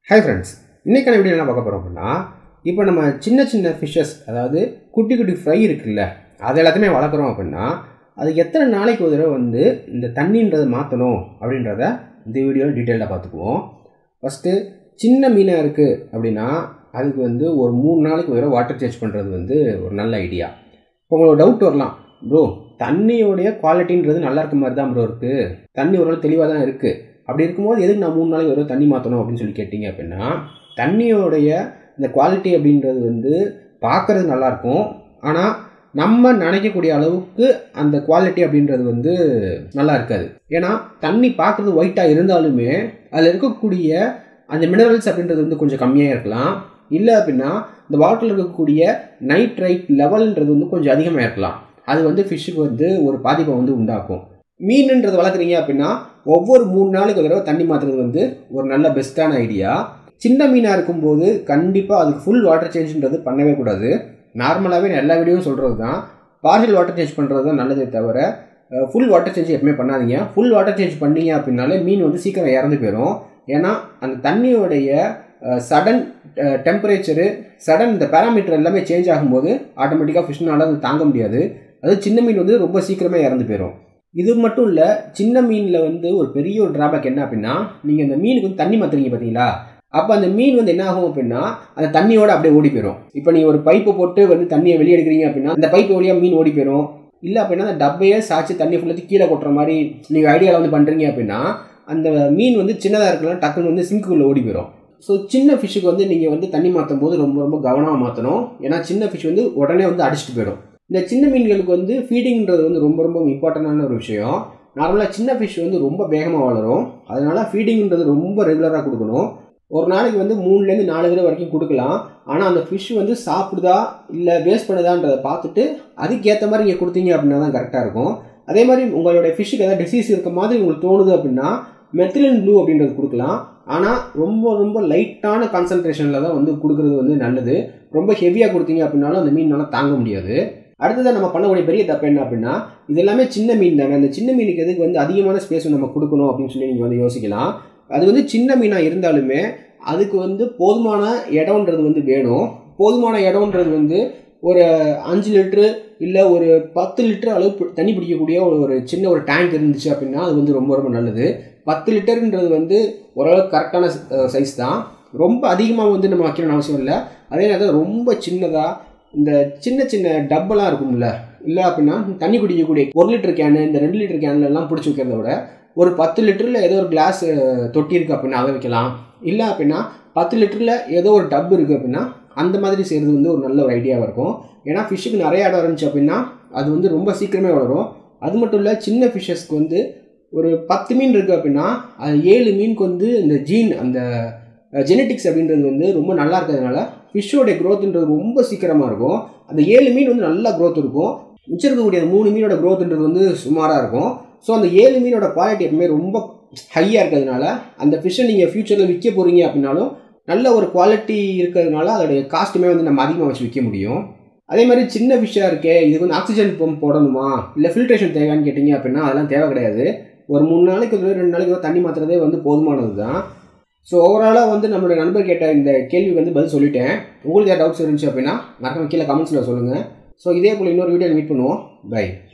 hi friends இன்றைக்கான video என்ன பார்க்க போகிறோம் அப்படின்னா இப்போ நம்ம சின்ன சின்ன ஃபிஷ்ஷஸ் அதாவது குட்டி குட்டி ஃப்ரை இருக்குல்ல அது எல்லாத்தையுமே வளர்க்குறோம் அப்படின்னா அது எத்தனை நாளைக்கு ஒரு தடவை வந்து இந்த தண்ணின்றதை மாற்றணும் அப்படின்றத இந்த வீடியோவில் டீட்டெயிலாக பார்த்துக்குவோம் ஃபஸ்ட்டு சின்ன மீனாக இருக்குது அப்படின்னா அதுக்கு வந்து ஒரு மூணு நாளைக்கு ஒரு தடவை வாட்டர் சேஞ்ச் பண்ணுறது வந்து ஒரு நல்ல ஐடியா இப்போ உங்களுக்கு டவுட் வரலாம் ப்ரோ தண்ணியோடைய குவாலிட்டின்றது நல்லா இருக்க மாதிரி தான் ப்ரோ இருக்குது தண்ணி ஓரளவு தெளிவாக தான் இருக்குது அப்படி இருக்கும்போது எதுக்கு நான் மூணு நாளைக்கு ஒரு தடவை தண்ணி மாற்றணும் அப்படின்னு சொல்லி கேட்டிங்க அப்படின்னா தண்ணியோடைய இந்த குவாலிட்டி அப்படின்றது வந்து பார்க்குறது நல்லாயிருக்கும் ஆனால் நம்ம நினைக்கக்கூடிய அளவுக்கு அந்த குவாலிட்டி அப்படின்றது வந்து நல்லா இருக்காது ஏன்னா தண்ணி பார்க்குறது ஒயிட்டாக இருந்தாலுமே அதில் இருக்கக்கூடிய அந்த மினரல்ஸ் அப்படின்றது வந்து கொஞ்சம் கம்மியாக இருக்கலாம் இல்லை அப்படின்னா இந்த வாட்டரில் இருக்கக்கூடிய நைட்ரைட் லெவல்ன்றது வந்து கொஞ்சம் அதிகமாக இருக்கலாம் அது வந்து ஃபிஷ்ஷுக்கு வந்து ஒரு பாதிப்பை வந்து உண்டாக்கும் மீனுன்றது வளர்க்குறீங்க அப்படின்னா ஒவ்வொரு மூணு நாளைக்கு ஒரு தடவை தண்ணி மாற்றுறது வந்து ஒரு நல்ல பெஸ்ட்டான ஐடியா சின்ன மீனாக இருக்கும்போது கண்டிப்பாக அதுக்கு ஃபுல் வாட்டர் சேஞ்சுன்றது பண்ணவே கூடாது நார்மலாகவே நான் எல்லா வீடியோவும் சொல்கிறது தான் பார்ஷியல் வாட்டர் சேஞ்ச் பண்ணுறது தான் நல்லதே தவிர ஃபுல் வாட்டர் சேஞ்ச் எப்பவுமே பண்ணாதீங்க ஃபுல் வாட்டர் சேஞ்ச் பண்ணீங்க அப்படின்னாலே மீன் வந்து சீக்கிரம் இறந்து போயிடும் ஏன்னா அந்த தண்ணியோடைய சடன் டெம்பரேச்சரு சடன் இந்த பேராமீட்டர் எல்லாமே சேஞ்ச் ஆகும்போது ஆட்டோமேட்டிக்காக ஃபிஷ்னால் அது தாங்க முடியாது அது சின்ன மீன் வந்து ரொம்ப சீக்கிரமே இறந்து போயிடும் இது மட்டும் இல்லை சின்ன மீனில் வந்து ஒரு பெரிய ஒரு ட்ராபேக் என்ன அப்படின்னா நீங்கள் அந்த மீனுக்கு வந்து தண்ணி மாற்றுறீங்க பார்த்தீங்களா அப்போ அந்த மீன் வந்து என்ன ஆகும் அப்படின்னா அந்த தண்ணியோட அப்படியே ஓடி போயிடும் இப்போ நீங்கள் ஒரு பைப்பு போட்டு வந்து தண்ணியை வெளியே எடுக்கிறீங்க அப்படின்னா அந்த பைப்பு வழியாக மீன் ஓடி போயிடும் இல்லை அப்படின்னா அந்த டப்பையே சாய்ச்சி தண்ணி ஃபுல்லாக கீழே கொட்டுற மாதிரி நீங்கள் ஐடியாவில் வந்து பண்ணுறீங்க அப்படின்னா அந்த மீன் வந்து சின்னதாக இருக்கலாம் டக்குன்னு வந்து சிங்க்குள்ளே ஓடி போயிடும் ஸோ சின்ன ஃபிஷ்ஷுக்கு வந்து நீங்கள் வந்து தண்ணி மாற்றும் போது ரொம்ப ரொம்ப கவனமாக மாற்றணும் ஏன்னா சின்ன ஃபிஷ் வந்து உடனே வந்து அடிச்சுட்டு போயிடும் இந்த சின்ன மீன்களுக்கு வந்து ஃபீடிங்கிறது வந்து ரொம்ப ரொம்ப இம்பார்ட்டண்டான ஒரு விஷயம் நார்மலாக சின்ன ஃபிஷ் வந்து ரொம்ப வேகமாக வளரும் அதனால் ஃபீடிங்கிறது ரொம்ப ரெகுலராக கொடுக்கணும் ஒரு நாளைக்கு வந்து மூணுலேருந்து நாலு தடவை வரைக்கும் கொடுக்கலாம் ஆனால் அந்த ஃபிஷ் வந்து சாப்பிடுதா இல்லை வேஸ்ட் பண்ணுதான்றதை பார்த்துட்டு அதுக்கேற்ற மாதிரி நீங்கள் கொடுத்தீங்க அப்படின்னா தான் கரெக்டாக இருக்கும் அதே மாதிரி உங்களுடைய ஃபிஷ்ஷுக்கு ஏதாவது டிசீஸ் இருக்க மாதிரி உங்களுக்கு தோணுது அப்படின்னா மெத்திலின் ப்ளூ அப்படின்றது கொடுக்கலாம் ஆனால் ரொம்ப ரொம்ப லைட்டான கான்சன்ட்ரேஷனில் தான் வந்து கொடுக்குறது வந்து நல்லது ரொம்ப ஹெவியாக கொடுத்தீங்க அப்படின்னாலும் அந்த மீனால் தாங்க முடியாது அடுத்ததாக நம்ம பண்ணக்கூடிய பெரிய தப்பு என்ன அப்படின்னா இது எல்லாமே சின்ன மீன் தானே அந்த சின்ன மீனுக்கு எதுக்கு வந்து அதிகமான ஸ்பேஸ் நம்ம கொடுக்கணும் அப்படின்னு சொல்லி நீங்கள் வந்து யோசிக்கலாம் அது வந்து சின்ன மீனாக இருந்தாலுமே அதுக்கு வந்து போதுமான இடம்ன்றது வந்து வேணும் போதுமான இடம்ன்றது வந்து ஒரு அஞ்சு லிட்ரு இல்லை ஒரு பத்து லிட்டர் அளவு தண்ணி பிடிக்கக்கூடிய ஒரு சின்ன ஒரு டேங்க் இருந்துச்சு அப்படின்னா அது வந்து ரொம்ப ரொம்ப நல்லது பத்து லிட்டருன்றது வந்து ஓரளவுக்கு கரெக்டான சைஸ் தான் ரொம்ப அதிகமாக வந்து நம்ம வைக்கணும்னு அவசியம் இல்லை அதே நேரத்தில் ரொம்ப சின்னதாக இந்த சின்ன சின்ன டப்பெல்லாம் இருக்கும்ல இல்லை அப்படின்னா தண்ணி குடிக்கக்கூடிய ஒரு லிட்டர் கேனு இந்த ரெண்டு லிட்டர் கேன்லாம் பிடிச்சி வைக்கிறத விட ஒரு பத்து லிட்டரில் ஏதோ ஒரு கிளாஸ் தொட்டி இருக்குது அப்படின்னா அதை வைக்கலாம் இல்லை அப்படின்னா பத்து லிட்டரில் ஏதோ ஒரு டப் இருக்குது அப்படின்னா அந்த மாதிரி செய்கிறது வந்து ஒரு நல்ல ஒரு ஐடியாவாக இருக்கும் ஏன்னா ஃபிஷ்ஷுக்கு நிறைய இடம் இருந்துச்சு அப்படின்னா அது வந்து ரொம்ப சீக்கிரமே வளரும் அது மட்டும் இல்லை சின்ன ஃபிஷ்ஷஸ்க்கு வந்து ஒரு பத்து மீன் இருக்குது அப்படின்னா அது ஏழு மீனுக்கு வந்து இந்த ஜீன் அந்த ஜெனட்டிக்ஸ் அப்படின்றது வந்து ரொம்ப நல்லா இருக்கிறதுனால ஃபிஷ்ஷோடைய க்ரோத்துன்றது ரொம்ப சீக்கிரமாக இருக்கும் அந்த ஏழு மீன் வந்து நல்லா க்ரோத் இருக்கும் மிச்சம் இருக்கக்கூடிய மூணு மீனோட க்ரோத்துன்றது வந்து சுமாராக இருக்கும் ஸோ அந்த ஏழு மீனோட குவாலிட்டி எப்பவுமே ரொம்ப ஹையாக இருக்கிறதுனால அந்த ஃபிஷ்ஷை நீங்கள் ஃப்யூச்சரில் விற்க போகிறீங்க அப்படின்னாலும் நல்ல ஒரு குவாலிட்டி இருக்கிறதுனால அதோடைய காஸ்ட்டுமே வந்து நம்ம அதிகமாக வச்சு விற்க முடியும் அதே மாதிரி சின்ன ஃபிஷ்ஷாக இருக்கே இதுக்கு வந்து ஆக்சிஜன் பம்ப் போடணுமா இல்லை ஃபில்ட்ரேஷன் தேவையான்னு கேட்டிங்க அப்படின்னா அதெல்லாம் தேவை கிடையாது ஒரு மூணு நாளைக்கு ஒரு ரெண்டு நாளைக்கு தண்ணி மாற்றுறதே வந்து போதுமானது தான் ஸோ ஓவராலாக வந்து நம்மளுடைய நண்பர் கேட்ட இந்த கேள்விக்கு வந்து பதில் சொல்லிட்டேன் உங்களுக்கு ஏதாவது டவுட்ஸ் இருந்துச்சு அப்படின்னா மறக்காம கீழே கமெண்ட்ஸில் சொல்லுங்கள் ஸோ இதே போல் இன்னொரு வீடியோ மீட் பண்ணுவோம் பை